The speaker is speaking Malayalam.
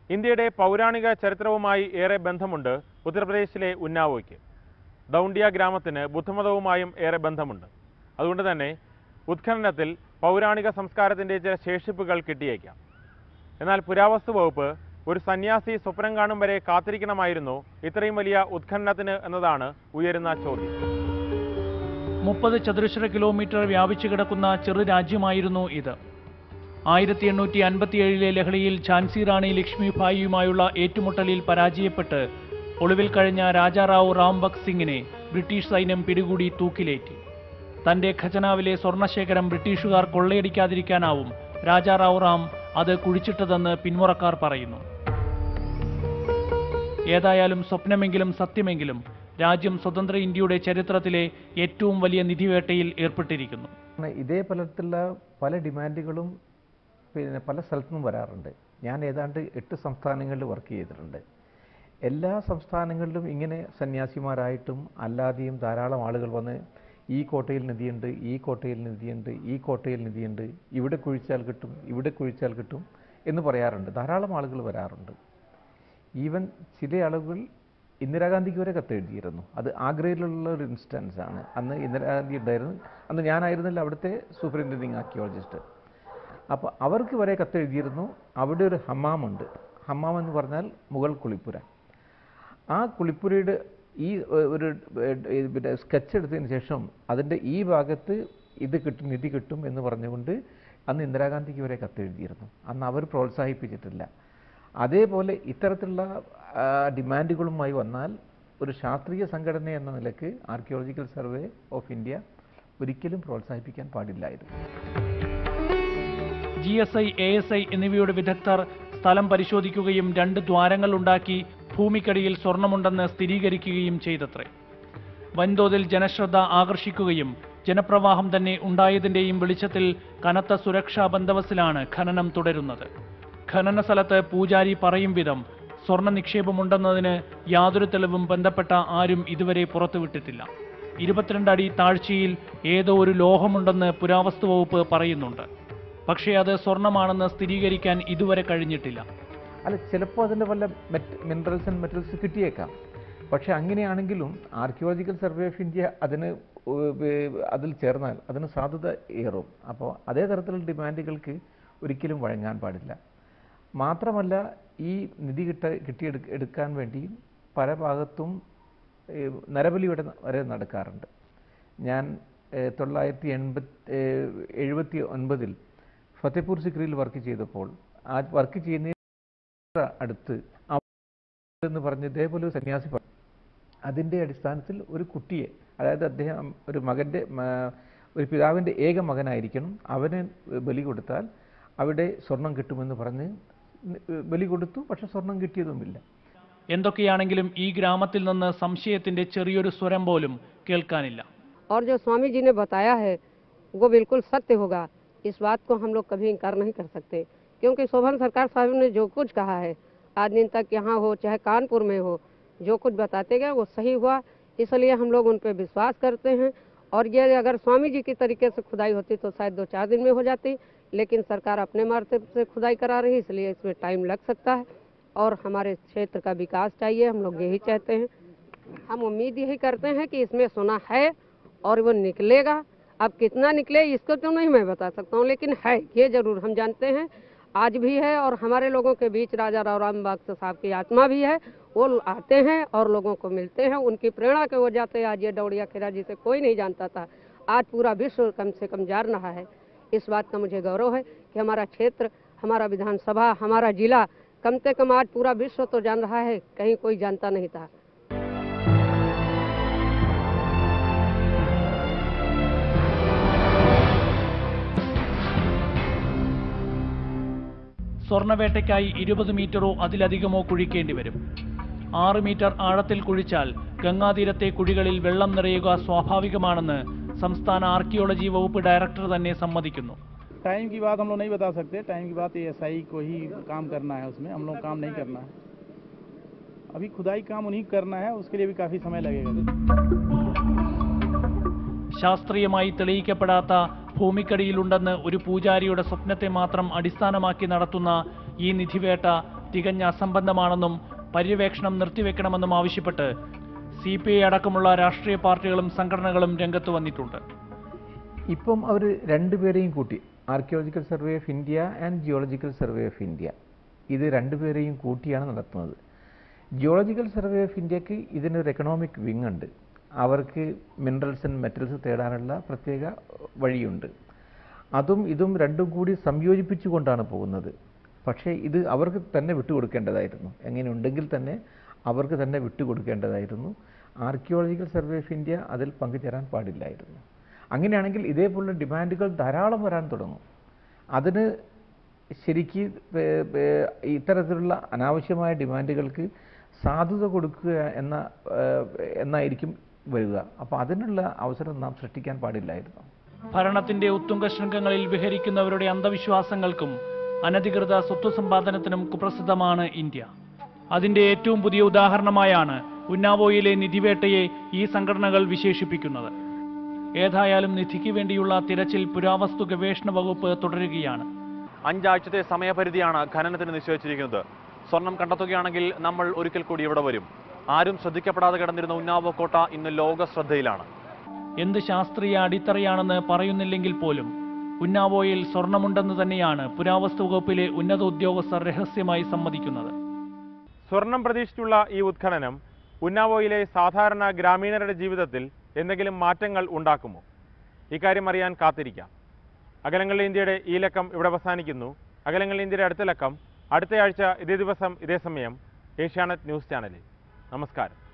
ഇന്ത്യയുടെ പൗരാണിക ചരിത്രവുമായി ഏറെ ബന്ധമുണ്ട് ഉത്തർപ്രദേശിലെ ഉന്നാവോയ്ക്ക് ദൗണ്ടിയ ഗ്രാമത്തിന് ബുദ്ധമതവുമായും ഏറെ ബന്ധമുണ്ട് അതുകൊണ്ട് തന്നെ ഉത്ഖനനത്തിൽ പൗരാണിക സംസ്കാരത്തിൻ്റെ ചില ശേഷിപ്പുകൾ കിട്ടിയേക്കാം എന്നാൽ പുരാവസ്തു വകുപ്പ് ഒരു സന്യാസി സ്വപ്നം കാണും വരെ കാത്തിരിക്കണമായിരുന്നു ഇത്രയും വലിയ ഉത്ഖനനത്തിന് എന്നതാണ് ഉയരുന്ന ചോദ്യം മുപ്പത് ചതുരശ്ര കിലോമീറ്റർ വ്യാപിച്ചു കിടക്കുന്ന ചെറു രാജ്യമായിരുന്നു ഇത് ആയിരത്തി എണ്ണൂറ്റി അൻപത്തിയേഴിലെ ലഹളയിൽ ഝാൻസി റാണി ലക്ഷ്മിഭായിയുമായുള്ള ഏറ്റുമുട്ടലിൽ പരാജയപ്പെട്ട് ഒളിവിൽ കഴിഞ്ഞ രാജാറാവു റാംബക് സിംഗിനെ ബ്രിട്ടീഷ് സൈന്യം പിടികൂടി തൂക്കിലേറ്റി തന്റെ ഖജനാവിലെ സ്വർണശേഖരം ബ്രിട്ടീഷുകാർ കൊള്ളയടിക്കാതിരിക്കാനാവും രാജാറാവു റാം അത് കുഴിച്ചിട്ടതെന്ന് പിന്മുറക്കാർ പറയുന്നു ഏതായാലും സ്വപ്നമെങ്കിലും സത്യമെങ്കിലും രാജ്യം സ്വതന്ത്ര ഇന്ത്യയുടെ ചരിത്രത്തിലെ ഏറ്റവും വലിയ നിധിവേട്ടയിൽ ഏർപ്പെട്ടിരിക്കുന്നു കാരണം ഇതേ പലത്തിലുള്ള പല ഡിമാൻഡുകളും പിന്നെ പല സ്ഥലത്തുനിന്നും വരാറുണ്ട് ഞാൻ ഏതാണ്ട് എട്ട് സംസ്ഥാനങ്ങളിൽ വർക്ക് ചെയ്തിട്ടുണ്ട് എല്ലാ സംസ്ഥാനങ്ങളിലും ഇങ്ങനെ സന്യാസിമാരായിട്ടും അല്ലാതെയും ധാരാളം ആളുകൾ വന്ന് ഈ കോട്ടയിൽ നിധിയുണ്ട് ഈ കോട്ടയിൽ നിധിയുണ്ട് ഈ കോട്ടയിൽ നിധിയുണ്ട് ഇവിടെ കുഴിച്ചാൽ കിട്ടും ഇവിടെ കുഴിച്ചാൽ കിട്ടും എന്ന് പറയാറുണ്ട് ധാരാളം ആളുകൾ വരാറുണ്ട് ഈവൻ ചില ആളുകൾ ഇന്ദിരാഗാന്ധിക്ക് വരെ കത്തെഴുതിയിരുന്നു അത് ആഗ്രയിലുള്ള ഒരു ഇൻസ്റ്റൻസ് ആണ് അന്ന് ഇന്ദിരാഗാന്ധി ഉണ്ടായിരുന്നു അന്ന് ഞാനായിരുന്നില്ല അവിടുത്തെ സൂപ്പറിൻറ്റൻഡിങ് ആർക്കിയോളജിസ്റ്റ് അപ്പോൾ അവർക്ക് വരെ കത്തെഴുതിയിരുന്നു അവിടെ ഒരു ഹമ്മാമുണ്ട് ഹമ്മാം എന്ന് പറഞ്ഞാൽ മുഗൾ കുളിപ്പുര ആ കുളിപ്പുരയുടെ ഈ ഏഹ്, ഒരു ഏഹ്, പിന്നെ സ്കെച്ച് എടുത്തതിന് ശേഷം അതിൻ്റെ ഈ ഭാഗത്ത് ഇത് കിട്ടും നിധി കിട്ടും എന്ന് പറഞ്ഞുകൊണ്ട് അന്ന് ഇന്ദിരാഗാന്ധിക്ക് വരെ കത്തെഴുതിയിരുന്നു അന്ന് അവർ പ്രോത്സാഹിപ്പിച്ചിട്ടില്ല അതേപോലെ ഇത്തരത്തിലുള്ള ആ, ഡിമാൻഡുകളുമായി വന്നാൽ ഒരു ശാസ്ത്രീയ സംഘടന എന്ന നിലക്ക് ആർക്കിയോളജിക്കൽ സർവേ ഓഫ് ഇന്ത്യ ഒരിക്കലും പ്രോത്സാഹിപ്പിക്കാൻ പാടില്ലായിരുന്നു G S I A S I എന്നിവയുടെ വിദഗ്ധർ സ്ഥലം പരിശോധിക്കുകയും രണ്ട് ദ്വാരങ്ങൾ ഉണ്ടാക്കി ഭൂമിക്കടിയിൽ സ്വർണമുണ്ടെന്ന് സ്ഥിരീകരിക്കുകയും ചെയ്തത്രേ വൻതോതിൽ ജനശ്രദ്ധ ആകർഷിക്കുകയും ജനപ്രവാഹം തന്നെ ഉണ്ടായതിന്റെയും വെളിച്ചത്തിൽ കനത്ത സുരക്ഷാ ബന്ദോബസ്തിലാണ് ഖനനം തുടരുന്നത് ഖനന സ്ഥലത്ത് പൂജാരി പറയും വിധം സ്വർണ്ണ നിക്ഷേപമുണ്ടെന്നതിന് യാതൊരു തെളിവും ബന്ധപ്പെട്ട ആരും ഇതുവരെ പുറത്തുവിട്ടിട്ടില്ല ഇരുപത്തിരണ്ട് അടി താഴ്ചയിൽ ഏതോ ഒരു ലോഹമുണ്ടെന്ന് പുരാവസ്തു വകുപ്പ് പറയുന്നുണ്ട് പക്ഷേ അത് സ്വർണമാണെന്ന് സ്ഥിരീകരിക്കാൻ ഇതുവരെ കഴിഞ്ഞിട്ടില്ല അല്ല ചിലപ്പോൾ അതിൻ്റെ വല്ല മെറ്റ് മിനറൽസ് ആൻഡ് മെറ്റൽസ് കിട്ടിയേക്കാം പക്ഷേ അങ്ങനെയാണെങ്കിലും ആർക്കിയോളജിക്കൽ സർവേ ഓഫ് ഇന്ത്യ അതിന് ഉ- വേ- അതിൽ ചേർന്നാൽ അതിന് സാധ്യത ഏറും അപ്പോൾ അതേ തരത്തിലുള്ള ഡിമാൻഡുകൾക്ക് ഒരിക്കലും വഴങ്ങാൻ പാടില്ല മാത്രമല്ല ഈ നിധി കിട്ട കിട്ടിയെടു എടുക്കാൻ വേണ്ടി പല ഭാഗത്തും ഏഹ്, നരബലി വരെ വരെ നടക്കാറുണ്ട് ഞാൻ ഏഹ്, തൊള്ളായിരത്തി എൺപത്തി ഏഹ്, എഴുപത്തി ഒൻപതിൽ ഫത്തേപൂർ സിക്രിയിൽ വർക്ക് ചെയ്തപ്പോൾ ആ വർക്ക് ചെയ്യുന്ന അടുത്ത് അവ- എന്ന് പറഞ്ഞ് ഇതേപോലെ ഒരു സന്യാസി പറഞ്ഞു അതിൻ്റെ അടിസ്ഥാനത്തിൽ ഒരു കുട്ടിയെ അതായത് അദ്ദേഹം ഒരു മകൻ്റെ മ- ഒരു പിതാവിൻ്റെ ഏക മകനായിരിക്കണം അവന് ബലി കൊടുത്താൽ അവിടെ സ്വർണം കിട്ടുമെന്ന് പറഞ്ഞ് ബലി കൊടുത്തു പക്ഷെ സ്വർണം കിട്ടിയതുമില്ല എന്തൊക്കെയാണെങ്കിലും ഈ ഗ്രാമത്തിൽ നിന്ന് സംശയത്തിന്റെ ചെറിയൊരു സ്വരം പോലും കേൾക്കാനില്ല और जो स्वामी जी ने बताया है वो बिल्कुल सत्य होगा इस बात को हम लोग कभी इनकार नहीं कर सकते क्योंकि शोभन सरकार साहब ने जो कुछ कहा है आज दिन तक यहाँ हो चाहे कानपुर में हो जो कुछ बताते गए वो सही हुआ इसलिए हम लोग उन पर विश्वास करते हैं और ये अगर स्वामी जी की तरीके से खुदाई होती तो शायद दो चार दिन में हो जाती लेकिन सरकार अपने मार्ते से खुदाई करा रही है इसलिए इसमें टाइम लग सकता है और हमारे क्षेत्र का विकास चाहिए हम लोग यही चाहते हैं हम उम्मीद यही करते हैं कि इसमें सोना है और वो निकलेगा अब कितना निकले इसको तो नहीं मैं बता सकता हूँ लेकिन है ये जरूर हम जानते हैं आज भी है और हमारे लोगों के बीच राजा रावराम बागस साहब की आत्मा भी है वो आते हैं और लोगों को मिलते हैं उनकी प्रेरणा के वजह से आज ये दौड़िया खेरा जिसे कोई नहीं जानता था आज पूरा विश्व कम से कम जान रहा है इस बात का मुझे गौरव है कि हमारा क्षेत्र हमारा विधानसभा हमारा जिला कम से कम आज पूरा विश्व तो जान रहा है कहीं कोई जानता नहीं था സ്വർണ്ണവേട്ടയ്ക്കായി ഇരുപത് മീറ്ററോ അതിലധികമോ കുഴിക്കേണ്ടി വരും ആറ് മീറ്റർ ആഴത്തിൽ കുഴിച്ചാൽ ഗംഗാതീരത്തെ കുഴികളിൽ വെള്ളം നിറയുക സ്വാഭാവികമാണെന്ന് സംസ്ഥാന ആർക്കിയോളജി വകുപ്പ് ഡയറക്ടർ തന്നെ സമ്മതിക്കുന്നു टाइम की बात हम लोग नहीं बता सकते टाइम की बात एस आई को ही काम करना है उसमें हम लोग काम नहीं करना है अभी खुदाई काम उन्हीं को करना है उसके लिए भी काफ़ी समय लगेगा ശാസ്ത്രീയമായി തെളിയിക്കപ്പെടാത്ത ഭൂമിക്കടിയിലുണ്ടെന്ന് ഒരു പൂജാരിയുടെ സ്വപ്നത്തെ മാത്രം അടിസ്ഥാനമാക്കി നടത്തുന്ന ഈ നിധിവേട്ട തികഞ്ഞ അസംബന്ധമാണെന്നും പര്യവേക്ഷണം നിർത്തിവെക്കണമെന്നും ആവശ്യപ്പെട്ട് സി പി ഐ അടക്കമുള്ള രാഷ്ട്രീയ പാർട്ടികളും സംഘടനകളും രംഗത്ത് വന്നിട്ടുണ്ട് ഇപ്പം അവർ രണ്ടുപേരെയും കൂട്ടി archaeological survey of India and geological survey of India ഇത് രണ്ടുപേരെയും കൂട്ടിയാണ് നടത്തുന്നത് ജിയോളജിക്കൽ സർവേ ഓഫ് ഇന്ത്യക്ക് ഇതിനൊരു എക്കണോമിക് വിങ് ഉണ്ട് അവർക്ക് മിനറൽസ് ആൻഡ് മെറ്റൽസ് തേടാനുള്ള പ്രത്യേക വഴിയുണ്ട് അതും ഇതും രണ്ടും കൂടി സംയോജിപ്പിച്ചുകൊണ്ടാണ് പോകുന്നത് പക്ഷേ ഇത് അവർക്ക് തന്നെ വിട്ടുകൊടുക്കേണ്ടതായിരുന്നു എങ്ങനെ ഉണ്ടെങ്കിൽ തന്നെ അവർക്ക് തന്നെ വിട്ടുകൊടുക്കേണ്ടതായിരുന്നു ആർക്കിയോളജിക്കൽ സർവേ ഓഫ് ഇന്ത്യ അതിൽ പങ്കുചേരാൻ പാടില്ലായിരുന്നു അങ്ങനെയാണെങ്കിൽ ഇതേപോലുള്ള ഡിമാൻഡുകൾ ധാരാളം വരാൻ തുടങ്ങും അതിന് ശരിക്ക് പേ- പേ- ഇത്തരത്തിലുള്ള അനാവശ്യമായ ഡിമാൻഡുകൾക്ക് സാധുത കൊടുക്കുക എന്ന ഏഹ്, എന്നായിരിക്കും വരിക അപ്പോൾ അതിനുള്ള അവസരം നാം സൃഷ്ടിക്കാൻ പാടില്ലായിരുന്നു ഭരണത്തിന്റെ ഉത്തുംഗ ശൃംഖങ്ങളിൽ വിഹരിക്കുന്നവരുടെ അന്ധവിശ്വാസങ്ങൾക്കും അനധികൃത സ്വത്ത് സമ്പാദനത്തിനും കുപ്രസിദ്ധമാണ് ഇന്ത്യ അതിന്റെ ഏറ്റവും പുതിയ ഉദാഹരണമായാണ് ഉന്നാവോയിലെ നിധിവേട്ടയെ ഈ സംഘടനകൾ വിശേഷിപ്പിക്കുന്നത് ഏതായാലും നിധിക്ക് വേണ്ടിയുള്ള തിരച്ചിൽ പുരാവസ്തു ഗവേഷണ വകുപ്പ് തുടരുകയാണ് അഞ്ചാഴ്ചത്തെ സമയപരിധിയാണ് ഖനനത്തിന് നിശ്ചയിച്ചിരിക്കുന്നത് സ്വർണം കണ്ടെത്തുകയാണെങ്കിൽ നമ്മൾ ഒരിക്കൽ കൂടി ഇവിടെ വരും ആരും ശ്രദ്ധിക്കപ്പെടാതെ കിടന്നിരുന്ന ഉന്നാവോ കോട്ട ഇന്ന് ലോക ശ്രദ്ധയിലാണ് എന്ത് ശാസ്ത്രീയ അടിത്തറയാണെന്ന് പറയുന്നില്ലെങ്കിൽ പോലും ഉന്നാവോയിൽ സ്വർണമുണ്ടെന്ന് തന്നെയാണ് പുരാവസ്തു വകുപ്പിലെ ഉന്നത ഉദ്യോഗസ്ഥർ രഹസ്യമായി സമ്മതിക്കുന്നത് സ്വർണം പ്രതീക്ഷിച്ചുള്ള ഈ ഉത്ഖനനം ഉന്നാവോയിലെ സാധാരണ ഗ്രാമീണരുടെ ജീവിതത്തിൽ എന്തെങ്കിലും മാറ്റങ്ങൾ ഉണ്ടാക്കുമോ ഇക്കാര്യം അറിയാൻ കാത്തിരിക്കാം അകലങ്ങളിൽ ഇന്ത്യയുടെ ഈ ലക്കം ഇവിടെ അവസാനിക്കുന്നു അകലങ്ങളിൽ ഇന്ത്യയുടെ അടുത്ത ലക്കം അടുത്തയാഴ്ച ഇതേ ദിവസം ഇതേ സമയം ഏഷ്യാനെറ്റ് ന്യൂസ് ചാനലിൽ നമസ്കാരം